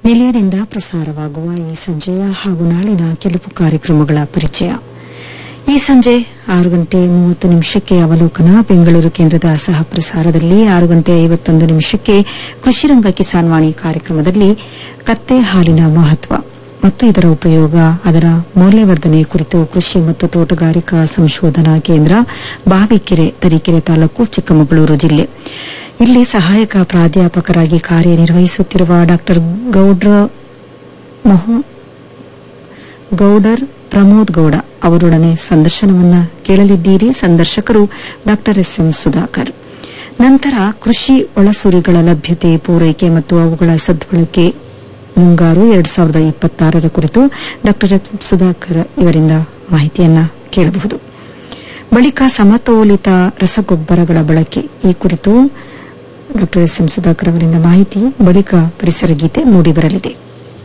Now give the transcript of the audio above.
ನಿಲಯದಿಂದ ಪ್ರಸಾರವಾಗುವ ಈ ಸಂಜೆಯ ಹಾಗೂ ನಾಳಿನ ಕೆಲವು ಕಾರ್ಯಕ್ರಮಗಳ ಪರಿಚಯ ಈ ಸಂಜೆ ಆರು ಗಂಟೆ ಮೂವತ್ತು ನಿಮಿಷಕ್ಕೆ ಅವಲೋಕನ ಬೆಂಗಳೂರು ಕೇಂದ್ರದ ಸಹ ಪ್ರಸಾರದಲ್ಲಿ ಆರು ಗಂಟೆ ಐವತ್ತೊಂದು ನಿಮಿಷಕ್ಕೆ ಕೃಷಿರಂಗ ಕಿಸಾನ್ ವಾಣಿ ಕಾರ್ಯಕ್ರಮದಲ್ಲಿ ಕತ್ತೆ ಹಾಲಿನ ಮಹತ್ವ ಮತ್ತು ಇದರ ಉಪಯೋಗ ಅದರ ಮೌಲ್ಯವರ್ಧನೆ ಕುರಿತು ಕೃಷಿ ಮತ್ತು ತೋಟಗಾರಿಕಾ ಸಂಶೋಧನಾ ಕೇಂದ್ರ ಬಾವಿಕೆರೆ ತರೀಕೆರೆ ತಾಲೂಕು ಚಿಕ್ಕಮಗಳೂರು ಜಿಲ್ಲೆ ಇಲ್ಲಿ ಸಹಾಯಕ ಪ್ರಾಧ್ಯಾಪಕರಾಗಿ ಕಾರ್ಯನಿರ್ವಹಿಸುತ್ತಿರುವ ಡಾ ಗೌಡ್ರ ಮೊಹ- ಗೌಡರ್ ಪ್ರಮೋದ್ ಗೌಡ ಅವರೊಡನೆ ಸಂದರ್ಶನವನ್ನ ಕೇಳಲಿದ್ದೀರಿ ಸಂದರ್ಶಕರು ಡಾ ಎಸ್ ಎಂ ಸುಧಾಕರ್ ನಂತರ ಕೃಷಿ ಒಳಸುರಿಗಳ ಲಭ್ಯತೆ ಪೂರೈಕೆ ಮತ್ತು ಅವುಗಳ ಸದ್ಬಳಕೆ ಮುಂಗಾರು ಎರಡ್ ಸಾವಿರದ ಇಪ್ಪತ್ತಾರರ ಕುರಿತು ಡಾ ಎಸ್ ಸುಧಾಕರ್ ಇವರಿಂದ ಮಾಹಿತಿಯನ್ನ ಕೇಳಬಹುದು ಬಳಿಕ ಸಮತೋಲಿತ ರಸಗೊಬ್ಬರಗಳ ಬಳಕೆ ಈ ಕುರಿತು ಡಾ ಎಸ್ ಎಂ ಸುಧಾಕರ್ ಅವರಿಂದ ಮಾಹಿತಿ ಬಳಿಕ ಪರಿಸರ ಗೀತೆ ಮೂಡಿಬರಲಿದೆ